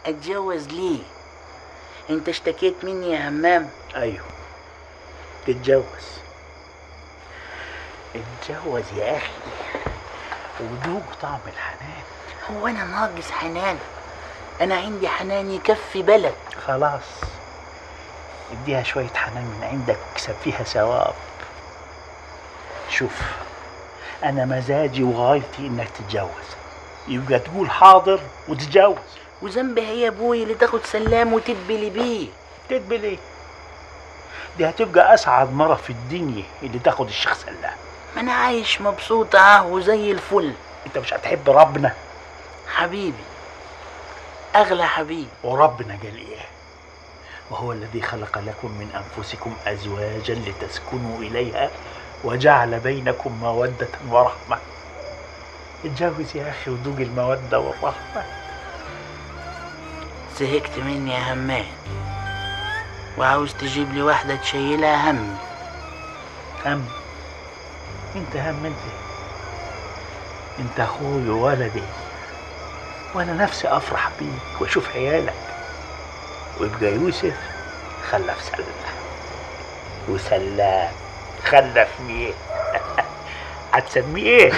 اتجوز ليه انت اشتكيت مني يا همام ايوه تتجوز اتجوز يا اخي وذوق طعم الحنان هو انا ناقص حنان انا عندي حنان يكفي بلد خلاص اديها شوية حنان من عندك واكسب فيها ثواب شوف انا مزاجي وغايتي انك تتجوز يبقى تقول حاضر وتتجوز وذنبي هي ابوي اللي تاخد سلام وتدبلي بيه تدبل ايه دي هتبقى اسعد مرة في الدنيا اللي تاخد الشيخ سلام ما انا عايش مبسوط اه وزي الفل انت مش هتحب ربنا حبيبي اغلى حبيب وربنا قال ايه وهو الذي خلق لكم من انفسكم ازواجا لتسكنوا اليها وجعل بينكم موده ورحمه اتجوز يا اخي وذوق الموده والرحمه زهقت مني يا همام وعاوز تجيب لي واحدة تشيلها همي هم انت هم انت انت اخوي وولدي وانا نفسي افرح بيك واشوف عيالك ويبقى يوسف خلف سلام وسلام خلف مين هتسميه ايه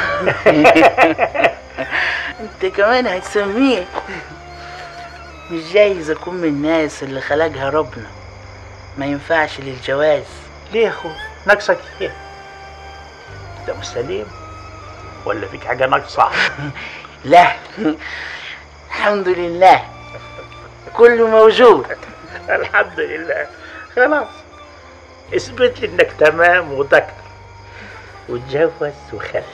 انت كمان هتسميه مش جايز اكون من الناس اللي خلقها ربنا ما ينفعش للجواز ليه يا اخو ناقصك ايه انت مش سليم ولا فيك حاجه ناقصه لا الحمد لله كله موجود الحمد لله خلاص اثبت لي انك تمام وذكر واتجوز وخلف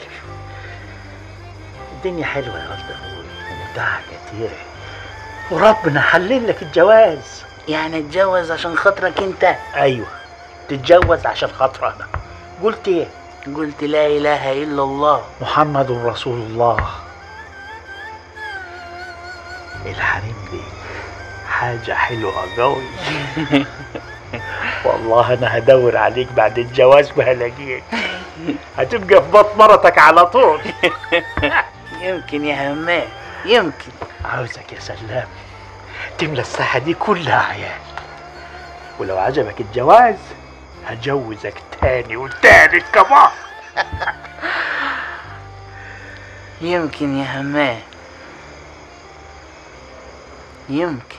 الدنيا حلوه يا ولد ابوي ومتعه كتير وربنا حلل لك الجواز يعني اتجوز عشان خاطرك انت ايوه تتجوز عشان خاطر انا قلت ايه قلت لا اله الا الله محمد رسول الله الحريم دي حاجة حلوة قوي والله أنا هدور عليك بعد الجواز وهلاقيك هتبقى في بطن مرتك على طول يمكن يا همام يمكن عاوزك يا سلام تملى الساحة دي كلها عيال ولو عجبك الجواز هجوزك تاني وتالت كمان يمكن يا همام يمكن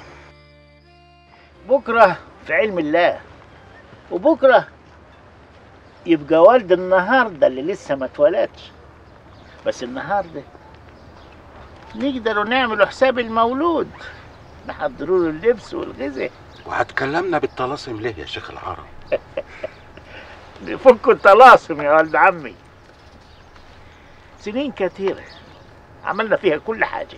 بكرة في علم الله وبكرة يبقى والد النهاردة اللي لسه ما اتولدش بس النهاردة نقدروا نعملوا حساب المولود نحضروا له اللبس والغذاء وهتكلمنا بالطلاسم ليه يا شيخ العرب نفكوا الطلاسم يا ولد عمي سنين كثيرة عملنا فيها كل حاجة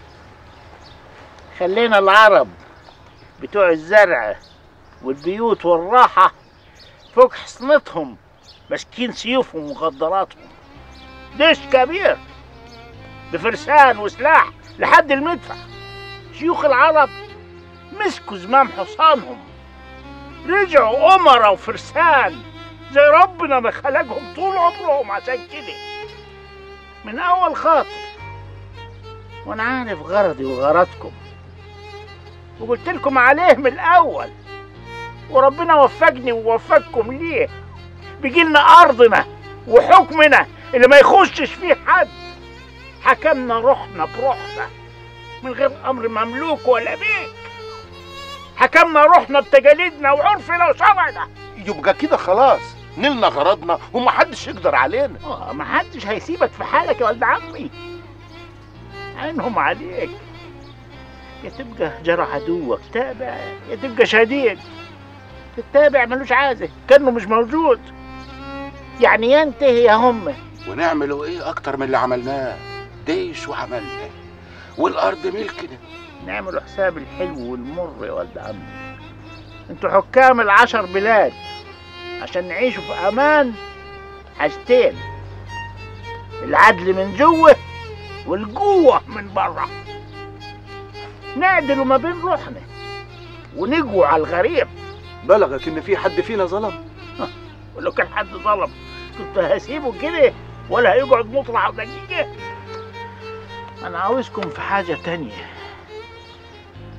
خلينا العرب بتوع الزرع والبيوت والراحة فوق حصنتهم ماسكين سيوفهم ومخدراتهم جيش كبير بفرسان وسلاح لحد المدفع شيوخ العرب مسكوا زمام حصانهم رجعوا أمراء وفرسان زي ربنا ما خلقهم طول عمرهم عشان كده من أول خاطر وأنا عارف غرضي وغرضكم وقلت لكم عليه من الأول وربنا وفقني ووفقكم ليه بيجيلنا أرضنا وحكمنا اللي ما يخشش فيه حد حكمنا روحنا بروحنا من غير أمر مملوك ولا بيك حكمنا روحنا بتجاليدنا وعرفنا وشرعنا يبقى كده خلاص نلنا غرضنا ومحدش يقدر علينا آه، ما حدش هيسيبك في حالك يا ولد عمي عينهم عليك يا تبقى جرى عدوك تابع يا تبقى شديد التابع ملوش عازة كأنه مش موجود يعني ينتهي يا هم ونعملوا ايه اكتر من اللي عملناه ديش وعملنا والارض ملكنا نعمل حساب الحلو والمر يا ولد عمي انتوا حكام العشر بلاد عشان نعيشوا في امان حاجتين العدل من جوه والقوة من بره نعدلوا ما بين روحنا ونقوى على الغريب بلغك ان في حد فينا ظلم ولو كان حد ظلم كنت هسيبه كده ولا هيقعد مطرح دقيقة أنا عاوزكم في حاجة تانية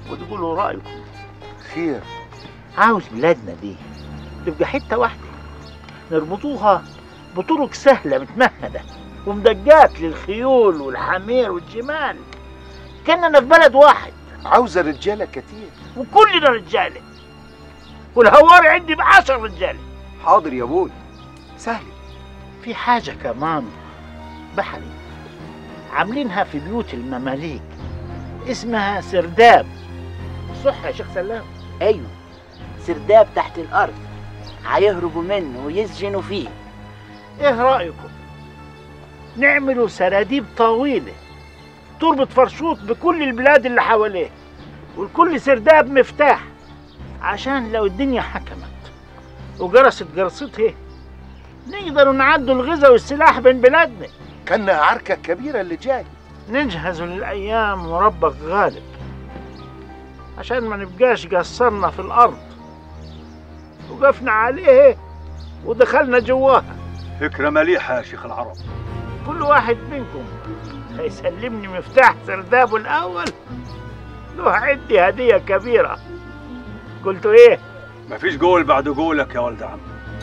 وتقولوا رايكم خير عاوز بلادنا دي تبقى حته واحده نربطوها بطرق سهله متمهده ومدقات للخيول والحمير والجمال كاننا في بلد واحد عاوزه رجاله كتير وكلنا رجاله والهواري عندي بعشر رجاله حاضر يا ابوي سهل في حاجة كمان بحري عاملينها في بيوت المماليك اسمها سرداب صح يا شيخ سلام ايوه سرداب تحت الارض هيهربوا منه ويسجنوا فيه ايه رأيكم نعملوا سراديب طويلة تربط فرشوط بكل البلاد اللي حواليه والكل سرداب مفتاح عشان لو الدنيا حكمت وجرست جرستها نقدروا نعدوا الغذاء والسلاح بين بلادنا كان عركه كبيره اللي جاي نجهز للأيام وربك غالب عشان ما نبقاش قصرنا في الأرض وقفنا عليه ودخلنا جواها فكرة مليحة يا شيخ العرب كل واحد منكم هيسلمني مفتاح سردابه الأول له عندي هدية كبيرة قلتوا إيه؟ مفيش قول بعد قولك يا ولد عم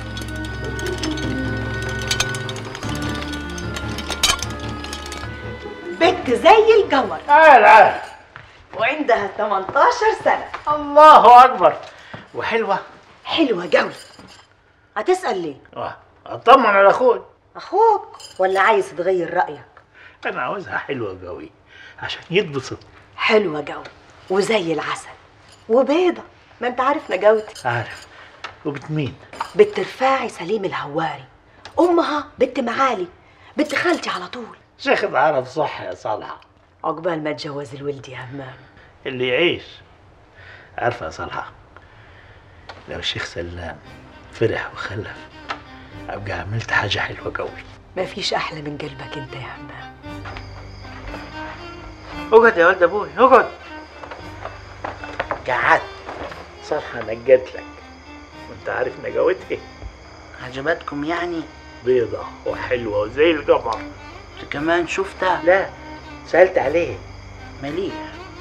بنت زي القمر تعال تعال وعندها 18 سنة الله أكبر وحلوة حلوة قوي هتسأل ليه؟ آه، أطمن على أخوي أخوك ولا عايز تغير رأيك؟ أنا عاوزها حلوة قوي عشان يتبسط حلوة قوي وزي العسل وبيضة ما انت عارف نجاوتي عارف وبت مين؟ بنت رفاعي سليم الهواري أمها بنت معالي بنت خالتي على طول شيخ العرب صح يا صالحة عقبال ما تجوز الولد يا همام اللي يعيش عارفة يا صالحة لو الشيخ سلام فرح وخلف أبقى عملت حاجة حلوة قوي ما فيش أحلى من قلبك انت يا همام اقعد يا ولد أبوي اقعد قعدت صالحة نجت لك وانت عارف نجوتها عجبتكم يعني بيضة وحلوة وزي القمر انت كمان شفتها لا سألت عليه مليح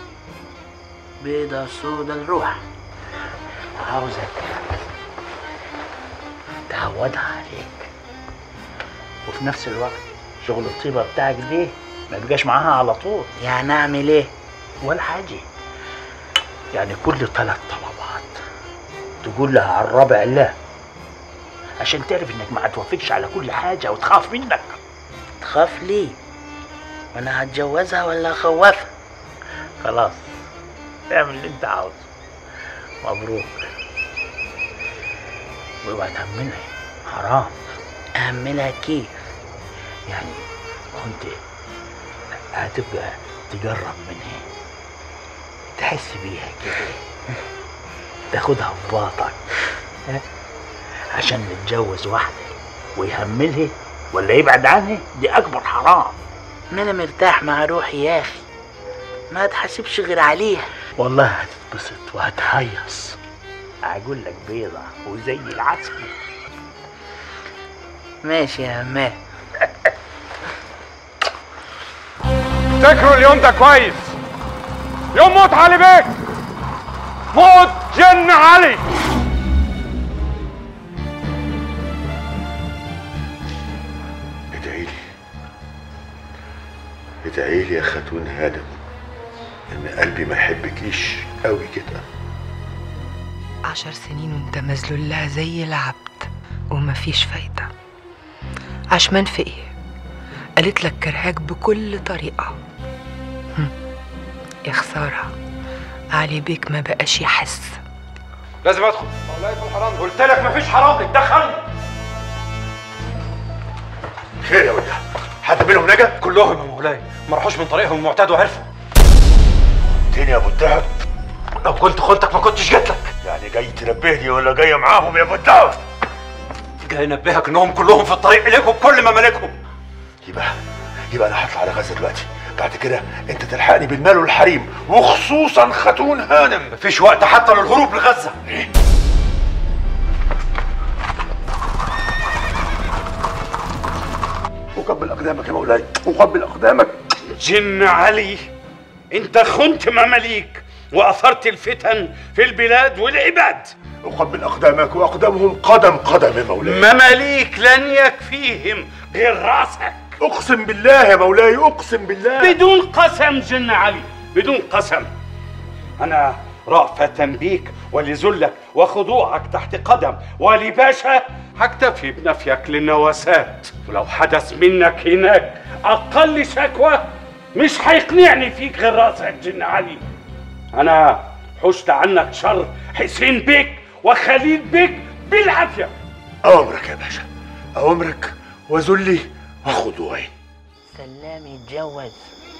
بيضة سودا الروح عاوزك تعودها عليك وفي نفس الوقت شغل الطيبة بتاعك دي ما يبقاش معاها على طول يعني اعمل ايه ولا حاجة يعني كل ثلاث طلبات تقول لها على الرابع لا عشان تعرف انك ما هتوافقش على كل حاجة وتخاف منك تخاف ليه وانا هتجوزها ولا اخوفها خلاص اعمل اللي انت عاوزه مبروك واوعى تهملها حرام اهملها كيف يعني كنت هتبقى تجرب منها تحس بيها كده تاخدها في باطك ها؟ عشان نتجوز واحدة ويهملها ولا يبعد عنها دي أكبر حرام ما انا مرتاح مع روحي يا اخي ما تحسبش غير عليها والله هتتبسط وهتهيص أقول لك بيضة وزي العسل ماشي يا همام افتكروا اليوم ده كويس يوم موت علي بيك موت جن علي ادعي لي ادعي لي يا خاتون هادم ان قلبي ما يحبكيش قوي كده عشر سنين وانت مذلول لها زي العبد ومفيش فايدة عشمان في ايه قالت لك كرهاك بكل طريقة هم. يا خسارة علي بيك ما بقاش يحس لازم ادخل مولاي في الحرام قلت لك مفيش حرام اتدخلني خير يا ولد حد منهم نجا كلهم يا مولاي ما راحوش من طريقهم المعتاد وعرفوا تاني يا ابو الدهب لو كنت خنتك ما كنتش جيت لك يعني جاي تنبهني ولا جاي معاهم يا ابو الدهب جاي انبهك انهم كلهم في الطريق اليك وبكل ممالكهم يبقى يبقى انا هطلع على غزه دلوقتي بعد كده انت تلحقني بالمال والحريم وخصوصا خاتون هانم مفيش وقت حتى للهروب لغزه وقبل اقدامك يا مولاي وقبل اقدامك جن علي انت خنت مماليك وأثرت الفتن في البلاد والعباد أقبل أقدامك وأقدامهم قدم قدم يا مولاي مماليك لن يكفيهم غير راسك أقسم بالله يا مولاي أقسم بالله بدون قسم جن علي بدون قسم أنا رأفة بيك ولذلك وخضوعك تحت قدم ولباشا هكتفي بنفيك للنواسات ولو حدث منك هناك أقل شكوى مش هيقنعني فيك غير راسك جن علي أنا حشت عنك شر حسين بيك وخليل بيك بالعافية أوامرك يا باشا أوامرك وذلي وخضوعي سلام يتجوز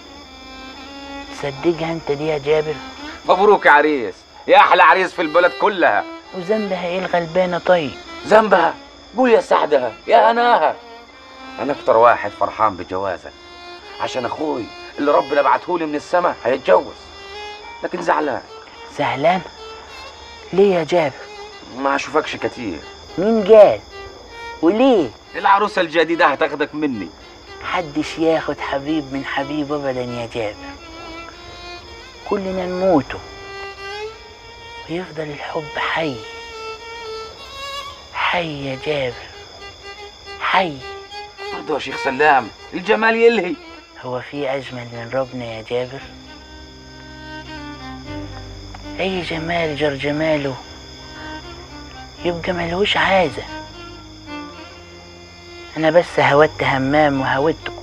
تصدقها انت دي يا جابر مبروك يا عريس يا احلى عريس في البلد كلها وذنبها ايه الغلبانه طيب ذنبها قول يا سعدها يا هناها انا اكتر واحد فرحان بجوازك عشان اخوي اللي ربنا بعتهولي من السماء هيتجوز لكن زعلان زعلان ليه يا جابر ما اشوفكش كتير مين قال وليه العروسه الجديده هتاخدك مني محدش ياخد حبيب من حبيب ابدا يا جابر كلنا نموتوا ويفضل الحب حي حي يا جابر حي برضه يا شيخ سلام الجمال يلهي هو في أجمل من ربنا يا جابر أي جمال جر جماله يبقى ملهوش عازة أنا بس هودت همام وهودتكم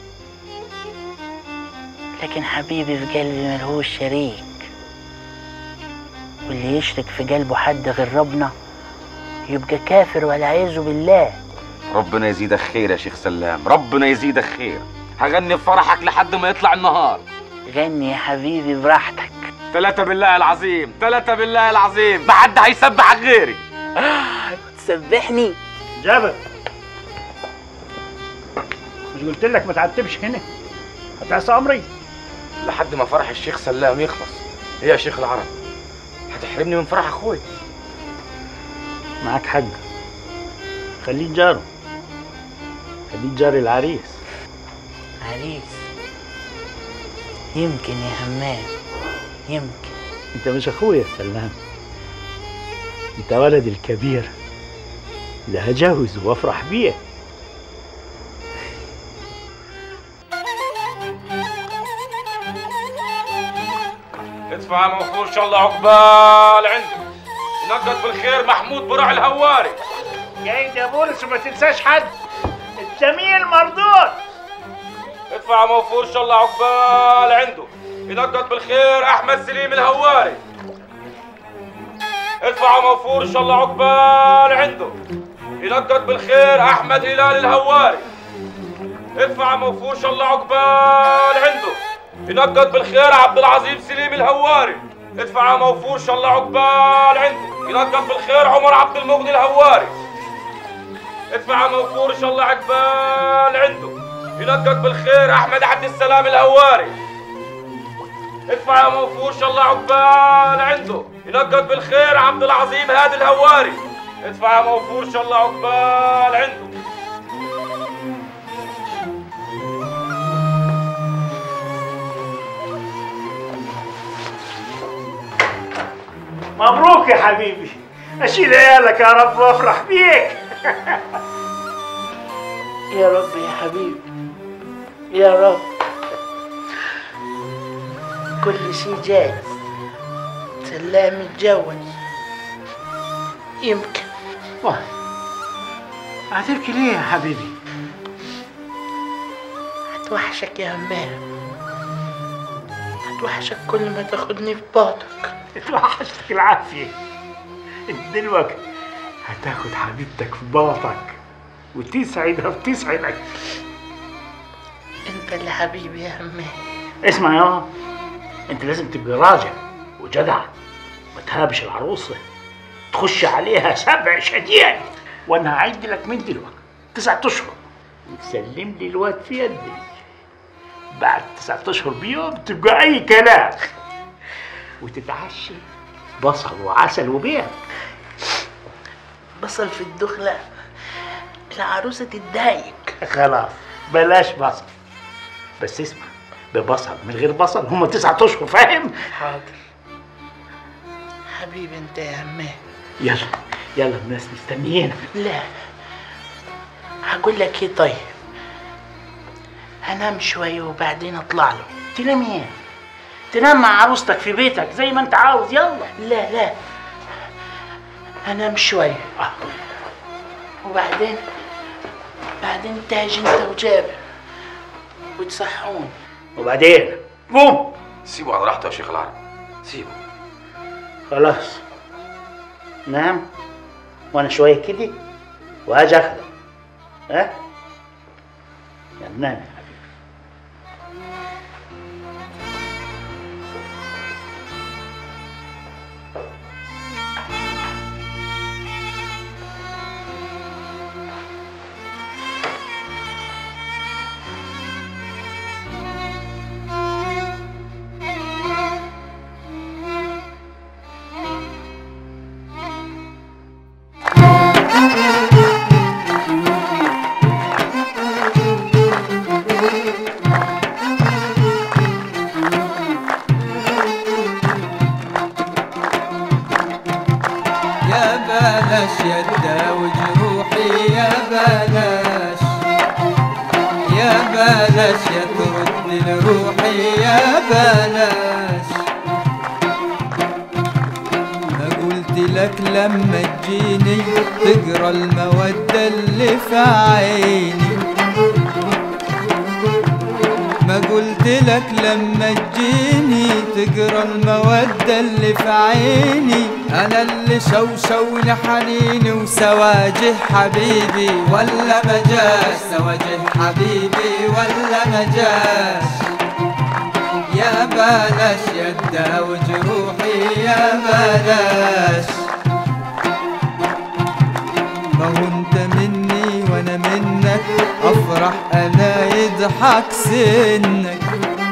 لكن حبيبي في قلبي ملهوش شريك واللي يشرك في قلبه حد غير ربنا يبقى كافر والعياذ بالله ربنا يزيدك خير يا شيخ سلام ربنا يزيدك خير هغني في فرحك لحد ما يطلع النهار غني يا حبيبي براحتك ثلاثة بالله العظيم ثلاثة بالله العظيم ما حد هيسبحك غيري تسبحني جابر مش قلت لك ما تعتبش هنا هتعصى امري لحد ما فرح الشيخ سلام يخلص ايه يا شيخ العرب هتحرمني من فرح اخوي معاك حق خليه جاره خليه جاري العريس عريس يمكن يا همام يمكن انت مش اخويا يا سلام انت ولدي الكبير اللي هجوز وافرح بيه ادفع موفور ان شاء الله عقبال عنده نقد بالخير محمود برع الهواري جاي يا بولس وما تنساش حد الجميل مردود ادفع موفور ان شاء الله عقبال عنده ينقد بالخير احمد سليم الهواري ادفع موفور ان شاء الله عقبال عنده ينقد بالخير احمد هلال الهواري ادفع موفور ان شاء الله عقبال عنده ينقد بالخير عبد العظيم سليم الهواري ادفع موفور ان شاء الله عقبال عنده ينقد بالخير عمر عبد المغني الهواري ادفع موفور ان شاء الله عقبال عنده ينقد بالخير احمد عبد السلام الهواري ادفع يا موفور ان شاء الله عقبال عنده ينقد بالخير عبد العظيم هادي الهواري ادفع يا موفور ان شاء الله عقبال عنده مبروك يا حبيبي اشيل عيالك يا رب وافرح بيك يا رب يا حبيبي يا رب كل شيء جاهز سلام يتجوز يمكن واه هتبكي ليه يا حبيبي هتوحشك يا همام هتوحشك كل ما تاخدني في باطك اتوحشتك العافية انت دلوقتي هتاخد حبيبتك في باطك وتسعدها وتسعدك انت اللي حبيبي يا همام اسمع يا انت لازم تبقى راجل وجدع ما تهابش العروسة تخش عليها سبع شديد وانا هعد لك من دلوقتي تسعة اشهر وتسلم لي الواد في يدي بعد تسعة اشهر بيوم تبقى اي كلام وتتعشى بصل وعسل وبيض بصل في الدخلة العروسة تتضايق خلاص بلاش بصل بس اسمع ببصل من غير بصل هم تسعة اشهر فاهم حاضر حبيبي انت يا عماه يلا يلا الناس مستنيينا لا هقول لك ايه طيب هنام شوية وبعدين اطلع له تنام ايه تنام مع عروستك في بيتك زي ما انت عاوز يلا لا لا هنام شوية آه. وبعدين بعدين تاج انت وجابر وتصحوني وبعدين قوم سيبه على راحته يا شيخ العرب سيبه خلاص نام وانا شويه كده وهاجي اخدك ها يلا نام يا حبيبي يا بلاش يا تداوي جروحي يا بلاش يا بلاش يا ترد لروحي يا بلاش ما قلت لك لما تجيني تقرا المودة اللي في عيني ما قلت لك لما تجيني تقرا المودة اللي في عيني انا اللي شوشوني حنيني وسواجه حبيبي ولا ما جاش سواجه حبيبي ولا ما جاش يا بلاش يا تداوي جروحي يا بلاش ما هو انت مني وانا منك افرح انا يضحك سنك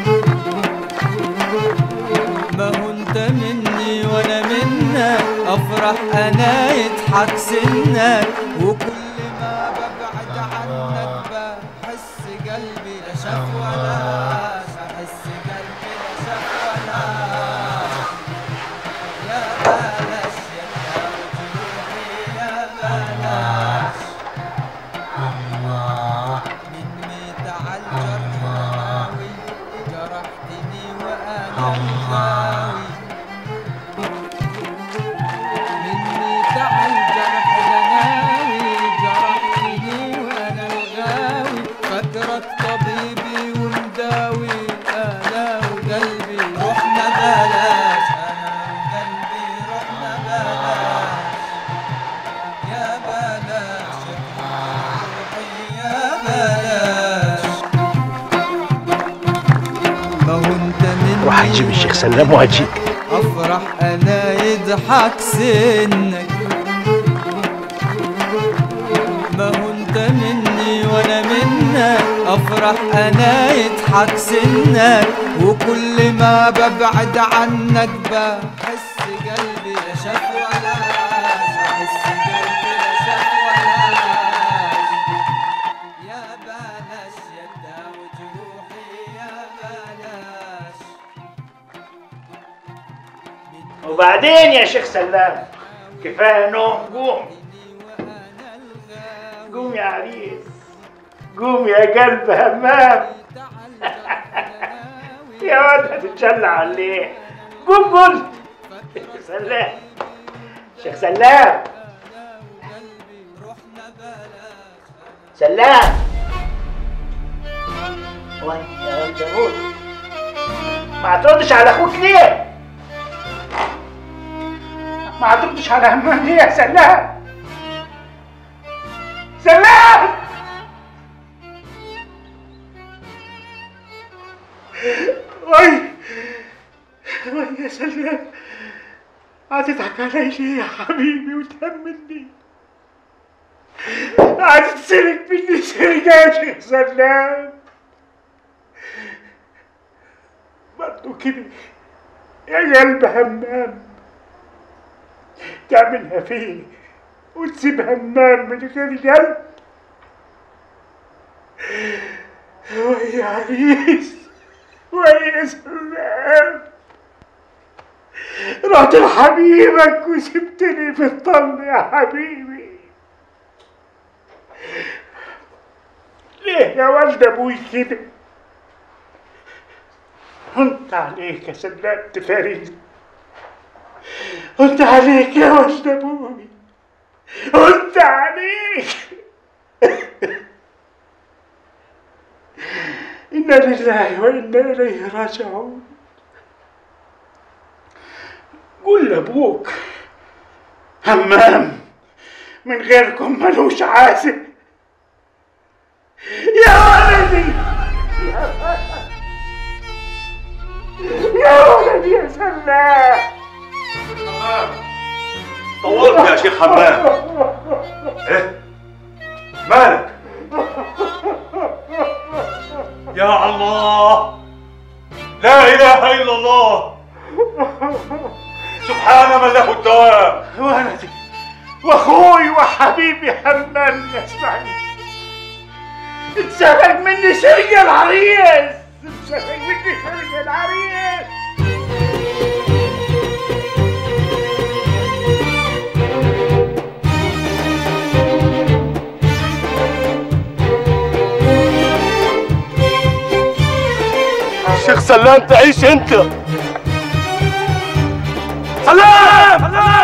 ما هو انت مني وانا منك افرح انا يضحك سنك وكل ما ببعد عنك بحس قلبي لا شاف ولا احس قلبي لا شاف ولا يا بلاش يا تداوي جروحي يا بلاش الله مني تعال جرح ناوي جرحتني وانا الغاوي مني تعال جرح ناوي جرحتني وانا الغاوي فكرك طبيبي ومداوي انا وقلبي رحنا بلاش انا وقلبي رحنا بلاش يا بلاش روحي يا بلاش ما هو انت مني روح هيجيب الشيخ سلام وهجيك افرح انا يضحك سنك ما هو انت مني وانا منك افرح انا يضحك سنك وكل ما ببعد عنك بحس قلبي لا شاف ولا بحس قلبي لا شاف ولا يا بلاش يا تداوي جروحي يا بلاش وبعدين يا شيخ سلام كفايه نوم قوم قوم يا عريس قوم يا قلب همام يا واد هتتشلع عليه قوم قلت سلام شيخ سلام سلام وين يا ولد داوود ما هتردش على اخوك ليه ما هتردش على همام ليه يا سلام سلام وي وي يا سلام هتضحك علي ليه يا حبيبي وتهمني هتتسرق مني سرقة يا شيخ سلام برضه كده يا قلب همام تعملها فيه وتسيب همام من غير قلب ويا عريس ويا سلام رحت لحبيبك وسبتني في الطل يا حبيبي ليه يا ولد ابوي كده انت عليك يا سلام تفارقني انت عليك يا ولد ابوي انت عليك انا لله وانا اليه راجعون قول لابوك همام من غيركم ملوش عازم يا ولدي يا ولدي يا سلام طولت يا شيخ حمام ايه مالك يا الله لا اله الا الله سبحان من له الدوام ولدي واخوي وحبيبي همام يسمعني اتسرق مني سرق العريس اتسرق مني سرق العريس شيخ سلام تعيش انت سلام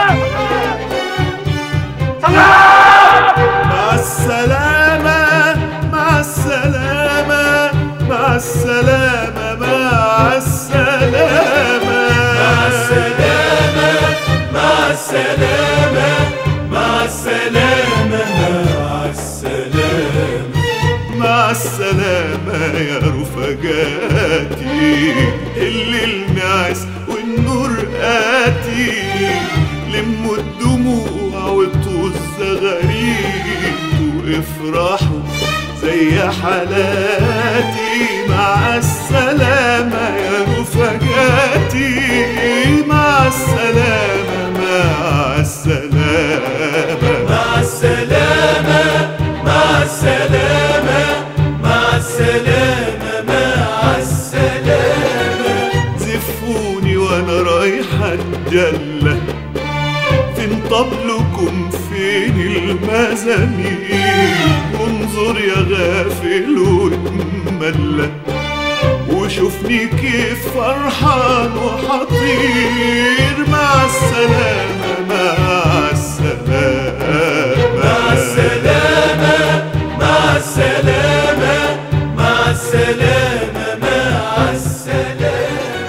مع السلامة مع السلامة مع السلامة مع السلامة مع السلامة مع السلامة مع السلامة مع السلامة مع السلامة يا رفقاتي اللي الناس والنور آتي لموا الدموع وطوا الزغاريد وافرحوا زي حالاتي مع السلامة يا رفقاتي مع السلامة مع السلامة مع السلامة مع السلامة مع السلامة مع السلامة زفوني وانا رايحة الجلة فين طبلكم فين المزامير انظر يا غافل واتملى وشوفني كيف فرحان وحطير مع السلامة مع السلامة مع السلامة مع السلامة مع السلامة مع السلامة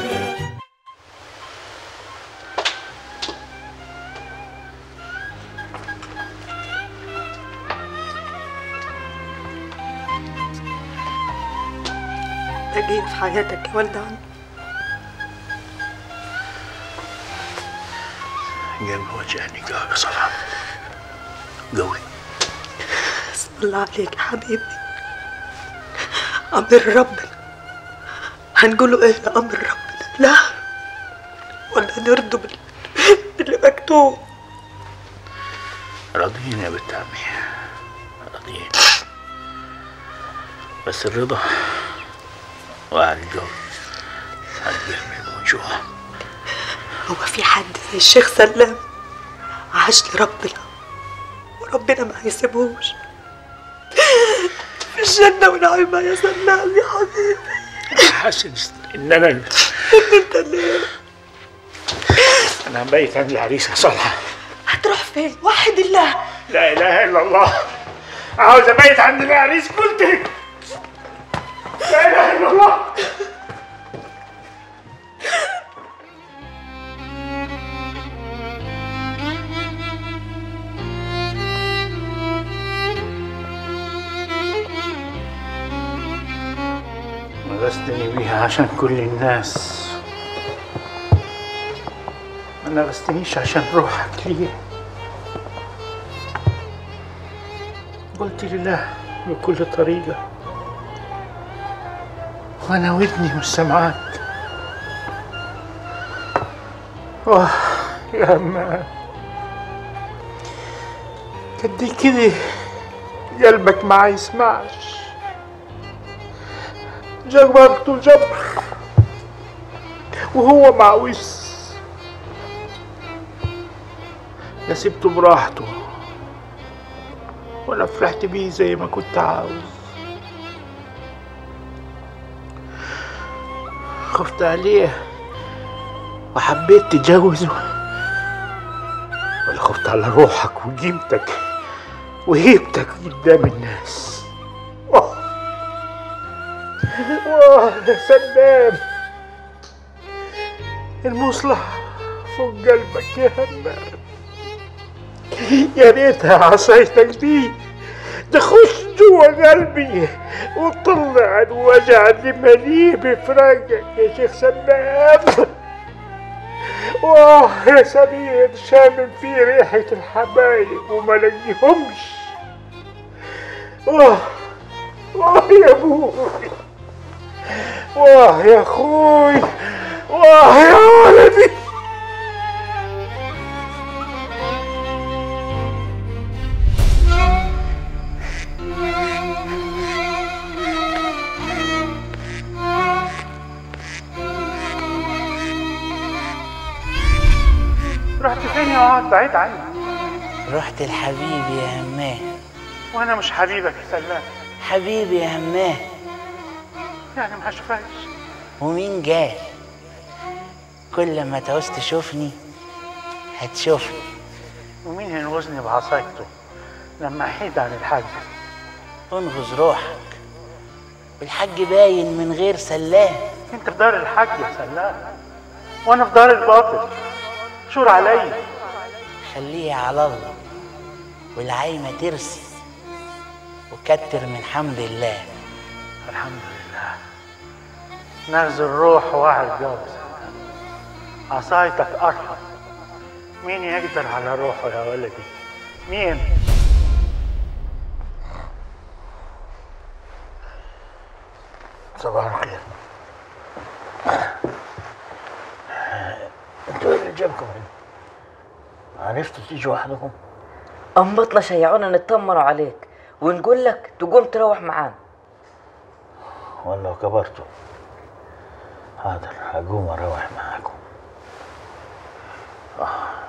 لقيت في حياتك يا ولد عم قلبي وجعني قوي يا صلاح قوي بسم الله عليك يا حبيبي أمر ربنا هنقوله إيه لأمر ربنا لا ولا نرضوا بال- باللي مكتوب راضيين يا بنت عمي راضيين بس الرضا وعلى الجو هتجمع من جوع هو في حد زي الشيخ سلام عاش لربنا وربنا ما هيسيبهوش في الجنة ونعيمها يا سلام يا حبيبي حاسس ان انا انت اللي انا مبيت عند العريس يا صالحه هتروح فين وحد الله لا اله الا الله عاوز ابيت عند العريس قلت لك لا اله الا الله غسلني بيها عشان كل الناس ما غسلنيش عشان روحك ليه قلت لله بكل طريقة وأنا ودني مش سمعاك واه يا أما قد كده قلبك ما يسمعش جبرته جبر وهو معوز لا سبته براحته ولا فرحت بيه زي ما كنت عاوز خفت عليه وحبيت تتجوزه ولا خفت على روحك وقيمتك وهيبتك قدام الناس واه واه يا سلام المصلحة فوق قلبك يا همام يا ريتها عصايتك دي تخش جوا قلبي وتطلع الوجع اللي مليء بفراقك يا شيخ سلام واه يا سمير شامم فيه ريحة الحبايب وما لاقيهمش واه واه يا ابوي واه يا اخوي واه يا ولدي رحت فين يا واد بعيد عني رحت لحبيبي يا هماه وانا مش حبيبك يا سلام حبيبي يا هماه يعني ما هشوفهاش ومين جاي كل ما تعوز تشوفني هتشوفني ومين ينغزني بعصايته لما احيد عن الحاج انغز روحك الحاج باين من غير سلام انت في دار الحاج يا سلام وانا في دار الباطل شور عليا خليها على الله والعايمة ترسي وكتر من حمد الله الحمد لله نغزي الروح واعي الجوز عصايتك ارحم مين يقدر على روحه يا ولدي مين صباح الخير انتوا ايه اللي جابكم هنا؟ عرفتوا تيجوا وحدكم؟ أنبطنا شيعونا نطمنوا عليك ونقول لك تقوم تروح معانا ولا كبرتوا حاضر هقوم اروح معاكم آه.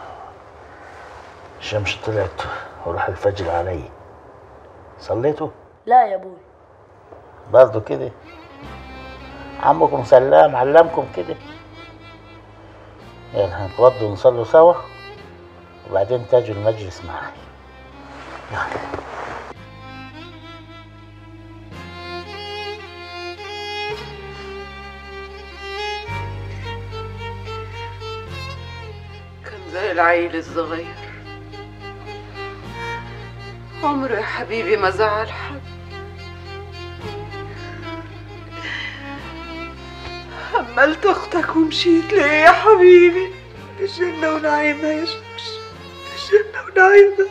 الشمس طلعت وراح الفجر علي صليتوا لا يا ابوي برضه كده عمكم سلام علمكم كده يلا هنتوضوا ونصلوا سوا وبعدين تاجوا المجلس معاي يلا كان زي العيل الصغير عمره يا حبيبي ما زعل حد حملت اختك ومشيت ليه يا حبيبي الجنة ونعيمها يا شمس الجنة ونعيمها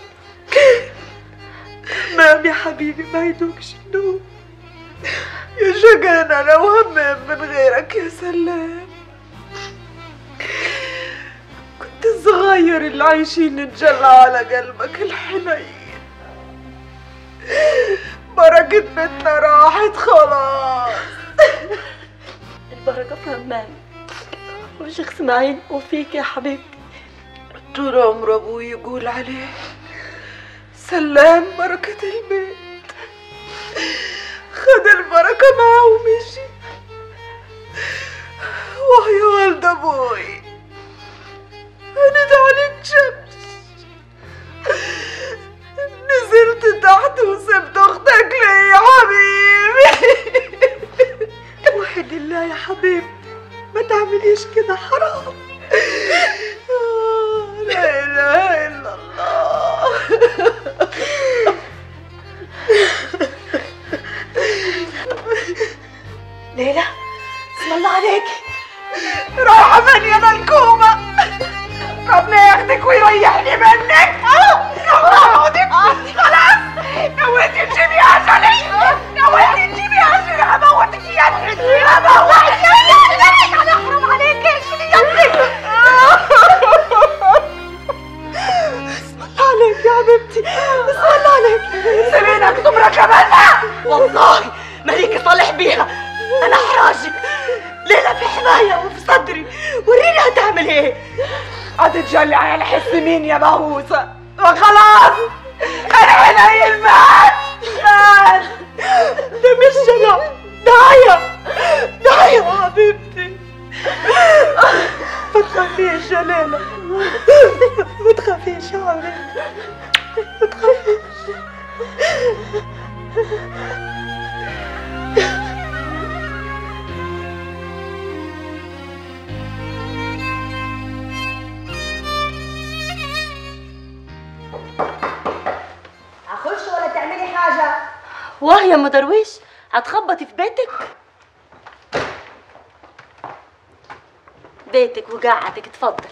نام يا حبيبي ما يدوكش النوم يا شجان انا وهمام من غيرك يا سلام كنت الصغير اللي عايشين نتجلى على قلبك الحنين بركة بيتنا راحت خلاص البركة في همام وشيخ اسماعيل وفيك يا حبيبتي طول عمر ابوي يقول عليه سلام بركة البيت خد البركة معاه ومشي واه يا والد ابوي هند عليك شمس نزلت تحت وسبت اختك ليه يا حبيبي وحد الله يا حبيبتي ما تعمليش كده حرام آه، لا اله الا الله ليلى اسم الله عليك رايحة فين يا ملكومة ربنا ياخدك ويريحني منك اقعدي خلاص نويتي تجيبي اجلي نويتي تجيبي اجلي هموتك يا ابني هموتك انا حرام عليك شيلي يدك اسم الله عليك يا حبيبتي اسم الله عليك سيبيني اكتب ركبتها والله مالك صالح بيها انا حراجك ليلى في حماية وفي صدري وريني هتعمل ايه هتتجلي على حس مين يا مهووسة وخلاص الحنين مات مات ده مش جنى ده عيا ده عيا يا حبيبتي ما تخافيش يا ليلى ما تخافيش يا حبيبتي ما تخافيش هخش ولا تعملي حاجة واه يا ام درويش هتخبطي في بيتك بيتك وقعدك اتفضل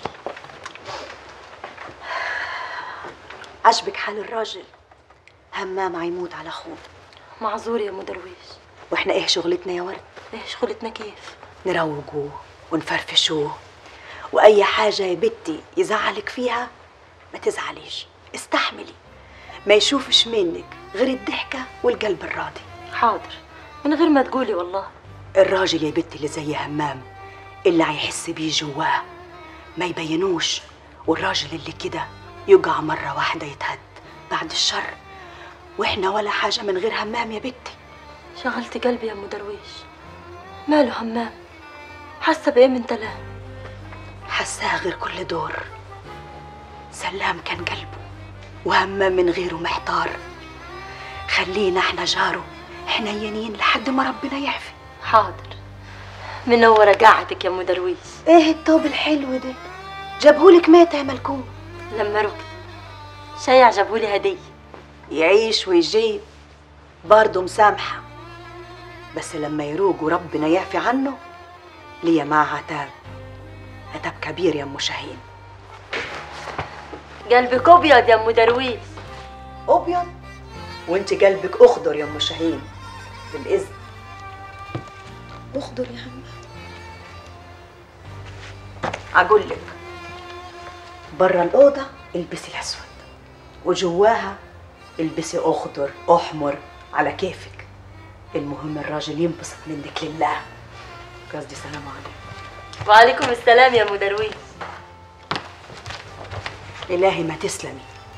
عجبك حال الراجل همام هيموت على اخوه معذور يا ام درويش واحنا ايه شغلتنا يا ورد ايه شغلتنا كيف نروجوه ونفرفشوه واي حاجه يا بنتي يزعلك فيها ما تزعليش استحملي ما يشوفش منك غير الضحكه والقلب الراضي حاضر من غير ما تقولي والله الراجل يا بنتي اللي زي همام اللي هيحس بيه جواه ما يبينوش والراجل اللي كده يقع مرة واحدة يتهد بعد الشر واحنا ولا حاجة من غير همام يا بنتي شغلتي قلبي يا ام درويش ماله همام حاسه بايه من تلاه حساه غير كل دور سلام كان قلبه وهمام من غيره محتار خلينا احنا جاره حنينين لحد ما ربنا يعفي حاضر منورة قعدك يا ام درويش ايه التوب الحلو ده جابهولك مات يا ملكوم لما ركت شيع جابولي هدية يعيش ويجيب برضه مسامحة بس لما يروق وربنا يعفي عنه ليا معها عتاب عتاب كبير يا ام شاهين قلبك ابيض يا ام درويش ابيض وانت قلبك اخضر يا ام شاهين بالاذن اخضر يا عم اقول لك برا الاوضه البسي الاسود وجواها البسي اخضر احمر على كيفك المهم الراجل ينبسط منك لله قصدي سلام عليكم وعليكم السلام يا ام درويش الهي ما تسلمي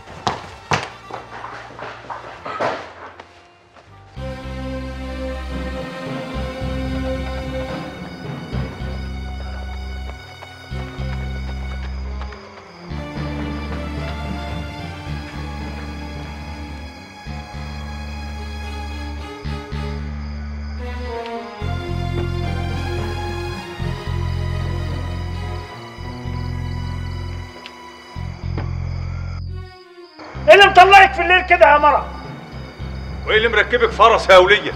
ايه اللي مطلعك في الليل كده يا مرة وايه اللي مركبك فرس يا وليه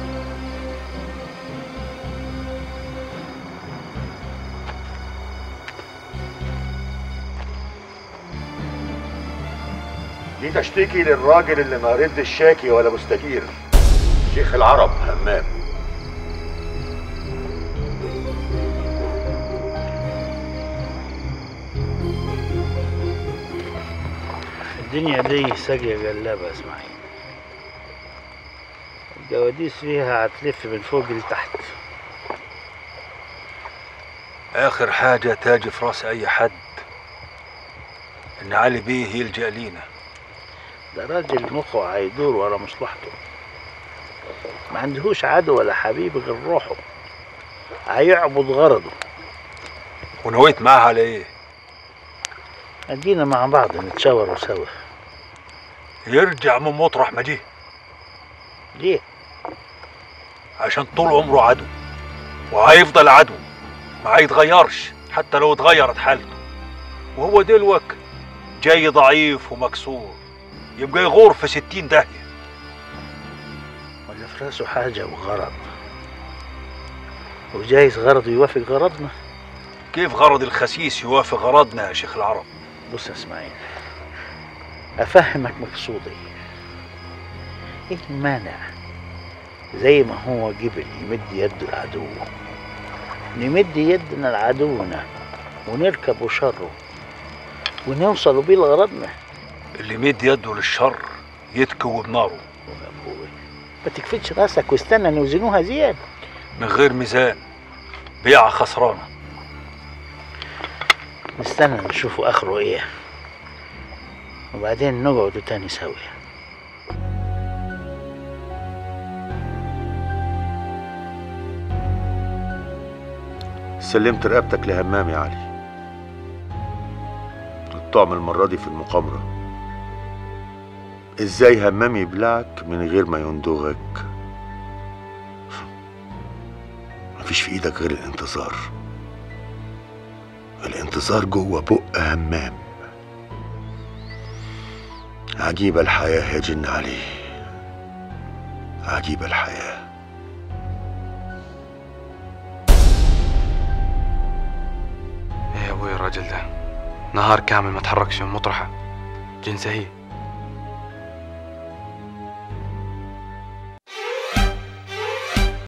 دي تشتكي للراجل اللي ما ردش شاكي ولا مستجير شيخ العرب همام الدنيا دي ساقية قلابة يا اسماعيل الجواديس فيها هتلف من فوق لتحت اخر حاجه تاجي في راس اي حد ان علي بيه يلجا لينا ده راجل مخه هيدور ورا مصلحته ما عندهوش عدو ولا حبيب غير روحه هيعبد غرضه ونويت معاه على ايه ادينا مع بعض نتشاوروا سوا يرجع من مطرح ما جه ليه عشان طول عمره عدو وهيفضل عدو ما هيتغيرش حتى لو اتغيرت حالته وهو دلوك جاي ضعيف ومكسور يبقى يغور في ستين داهية ولا في راسه حاجة وغرض وجايز غرضه يوافق غرضنا كيف غرض الخسيس يوافق غرضنا يا شيخ العرب بص يا اسماعيل افهمك مقصودي ايه المانع زي ما هو جبل يمد يده العدو نمد يدنا لعدونا ونركب شره ونوصل بيه لغرضنا اللي يمد يده للشر يتكوي بناره ما تكفتش راسك واستنى نوزنوها زيادة من غير ميزان بيعة خسرانة نستنى نشوفوا اخره ايه وبعدين نقعدوا تاني سوا سلمت رقبتك لهمام يا علي الطعم المرة دي في المقامرة ازاي همام يبلعك من غير ما يندغك مفيش في ايدك غير الانتظار الانتظار جوه بق همام عجيبة الحياة يا جن علي عجيبة الحياة ايه يا ابوي الراجل ده نهار كامل ما تحركش من مطرحه جنسه هي